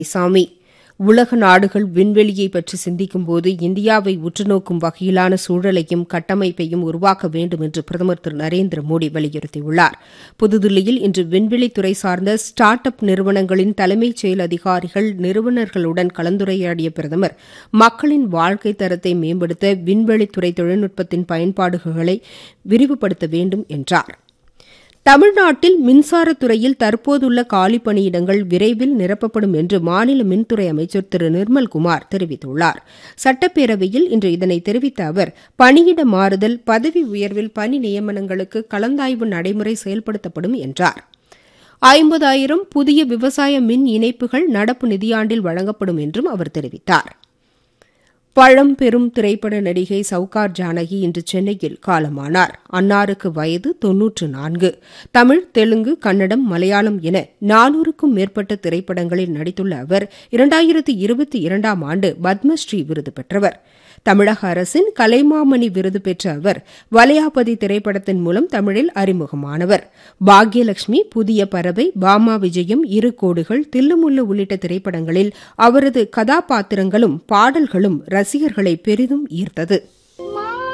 சாமி உலக நாடுகள் விண்வெளியை பற்றி சிந்திக்கும்போது இந்தியாவை உற்றுநோக்கும் வகையிலான சூழலையும் கட்டமைப்பையும் உருவாக்க வேண்டும் என்று பிரதமர் திரு நரேந்திர மோடி வலியுறுத்தியுள்ளார் புதுதில்லியில் இன்று விண்வெளித்துறை சார்ந்த ஸ்டார்ட் அப் நிறுவனங்களின் தலைமைச் செயல் அதிகாரிகள் நிறுவனர்களுடன் கலந்துரையாடிய பிரதமர் மக்களின் வாழ்க்கை தரத்தை மேம்படுத்த விண்வெளித்துறை தொழில்நுட்பத்தின் பயன்பாடுகளை விரிவுபடுத்த வேண்டும் என்றார் தமிழ்நாட்டில் மின்சாரத்துறையில் தற்போதுள்ள காலி பணியிடங்கள் விரைவில் நிரப்பப்படும் என்று மாநில மின்துறை அமைச்சர் திரு நிர்மல்குமார் தெரிவித்துள்ளார் சட்டப்பேரவையில் இன்று இதனை தெரிவித்த அவர் பணியிட மாறுதல் பதவி உயர்வில் பணி நியமனங்களுக்கு கலந்தாய்வு நடைமுறை செயல்படுத்தப்படும் என்றார் ஐம்பதாயிரம் புதிய விவசாய மின் இணைப்புகள் நடப்பு நிதியாண்டில் வழங்கப்படும் என்றும் அவர் தெரிவித்தார் பழம்பெரும் திரைப்பட நடிகை சவுகார் ஜானகி இன்று சென்னையில் காலமானார் அன்னாருக்கு வயது தொன்னூற்று நான்கு தமிழ் தெலுங்கு கன்னடம் மலையாளம் என நானூறுக்கும் மேற்பட்ட திரைப்படங்களில் நடித்துள்ள அவர் இரண்டாயிரத்து இருபத்தி இரண்டாம் ஆண்டு பத்மஸ்ரீ விருது பெற்றவர் தமிழக அரசின் கலைமாமணி விருது பெற்ற அவர் வலையாபதி திரைப்படத்தின் மூலம் தமிழில் அறிமுகமானவர் பாக்யலட்சுமி புதிய பறவை பாமா விஜயம் இரு கோடுகள் தில்லுமுல்லு உள்ளிட்ட திரைப்படங்களில் அவரது கதாபாத்திரங்களும் பாடல்களும் ரசிகர்களை பெரிதும் ஈர்த்தது